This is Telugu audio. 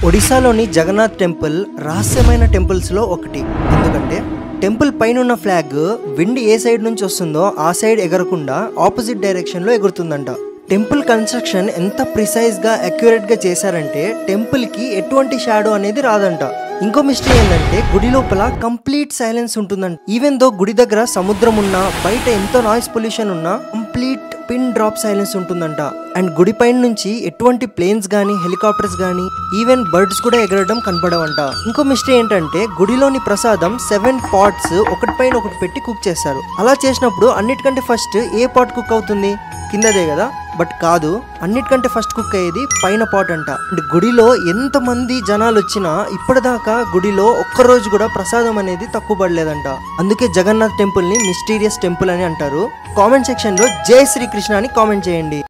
ఒడిశాలోని జగన్నాథ్ టెంపుల్ రహస్యమైన టెంపుల్స్లో ఒకటి ఎందుకంటే టెంపుల్ పైన ఉన్న ఫ్లాగ్ విండ్ ఏ సైడ్ నుంచి వస్తుందో ఆ సైడ్ ఎగరకుండా ఆపోజిట్ డైరెక్షన్లో ఎగురుతుందంట టెంపుల్ కన్స్ట్రక్షన్ ఎంత ప్రిసైజ్గా అక్యురేట్గా చేశారంటే టెంపుల్కి ఎటువంటి షాడో అనేది రాదంట ఇంకో మిస్టేక్ ఏంటంటే గుడి లోపల కంప్లీట్ సైలెన్స్ ఉంటుందంట ఈవెన్ దో గుడి దగ్గర సముద్రం ఉన్నా బయట ఎంతో నాయిస్ పొల్యూషన్ ఉన్నా కంప్లీట్ పిన్ డ్రాప్ సైలెన్స్ ఉంటుందంట అండ్ గుడి పైన నుంచి ఎటువంటి ప్లేన్స్ గానీ హెలికాప్టర్స్ గానీ ఈవెన్ బర్డ్స్ కూడా ఎగరడం కనపడవంట ఇంకో మిస్టేక్ ఏంటంటే గుడిలోని ప్రసాదం సెవెన్ పాట్స్ ఒకటి పైన ఒకటి పెట్టి కుక్ చేస్తారు అలా చేసినప్పుడు అన్నిటికంటే ఫస్ట్ ఏ పాట్ కుక్ అవుతుంది కిందదే కదా బట్ కాదు అన్నిటికంటే ఫస్ట్ కుక్ అయ్యేది పైన పాట్ అంట అండ్ గుడిలో ఎంత మంది జనాలు వచ్చినా ఇప్పటిదాకా గుడిలో ఒక్క రోజు కూడా ప్రసాదం అనేది తక్కువ పడలేదంట అందుకే జగన్నాథ్ టెంపుల్ ని మిస్టీరియస్ టెంపుల్ అని అంటారు కామెంట్ సెక్షన్ లో జై శ్రీకృష్ణ అని కామెంట్ చేయండి